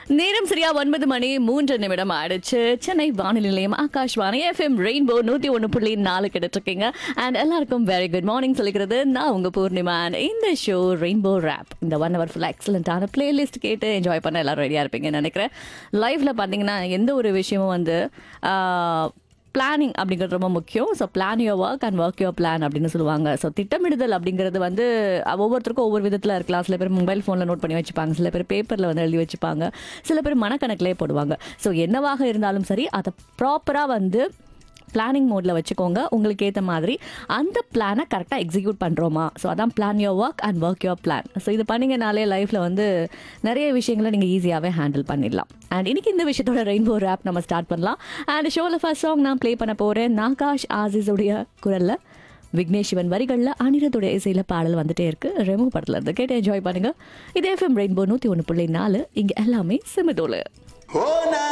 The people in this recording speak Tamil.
நேரம் சரியா ஒன்பது மணி மூன்று நிமிடம் ஆயிடுச்சு சென்னை வானொலி நிலையம் ஆகாஷ்வாணி எஃப்எம் ரெயின்போ நூத்தி ஒன்று புள்ளி நாலு இருக்கீங்க அண்ட் எல்லாருக்கும் வெரி குட் மார்னிங் சொல்லிக்கிறது நான் உங்க பூர்ணிமா And இந்த ஷோ ரெயின்போ ரேப் இந்த ஒன் ஹவர் ஃபுல் எக்ஸலண்டான பிளேலிஸ்ட் கேட்டு என்ஜாய் பண்ண எல்லாரும் ரெடியா இருப்பீங்கன்னு நினைக்கிறேன் லைஃப்ல பாத்தீங்கன்னா எந்த ஒரு விஷயமும் வந்து பிளானிங் அப்படிங்கிறது ரொம்ப முக்கியம் so plan your work and work your plan அப்படின்னு சொல்லுவாங்க ஸோ திட்டமிடுதல் அப்படிங்கிறது வந்து அஹ், ஒவ்வொருத்தருக்கும் ஒவ்வொரு விதத்தில் இருக்கலாம் சில பேர் மொபைல் ஃபோனில் நோட் பண்ணி வச்சுப்பாங்க சில பேர் பேப்பரில் வந்து எழுதி வச்சுப்பாங்க சில பேர் மனக்கணக்கிலே போடுவாங்க ஸோ என்னவாக இருந்தாலும் சரி அதை ப்ராப்பராக வந்து பிளானிங் மோடில் வச்சுக்கோங்க உங்களுக்கு ஏற்ற மாதிரி அந்த பிளானை கரெக்டாக எக்ஸிக்யூட் பண்ணுறோமா ஸோ அதான் plan your work and work your plan so இது பண்ணிங்கனாலே லைஃப்பில் வந்து நிறைய விஷயங்களை நீங்கள் ஈஸியாகவே ஹேண்டில் பண்ணிடலாம் அண்ட் இன்னைக்கு இந்த விஷயத்தோட ரெயின்போ ரேப் நம்ம ஸ்டார்ட் பண்ணலாம் அண்ட் ஷோவில் ஃபர்ஸ்ட் சாங் நான் ப்ளே பண்ண போகிறேன் நாகாஷ் ஆசிஸுடைய குரலில் விக்னேஷ் சிவன் வரிகளில் அனிரத்துடைய இசையில் பாடல் வந்துட்டே இருக்கு ரெமோ படத்தில் இருந்து கேட்டு என்ஜாய் பண்ணுங்க இது எஃப்எம் ரெயின்போ நூற்றி ஒன்று புள்ளி நாலு இங்கே எல்லாமே சிமிதோலு ஓ நான்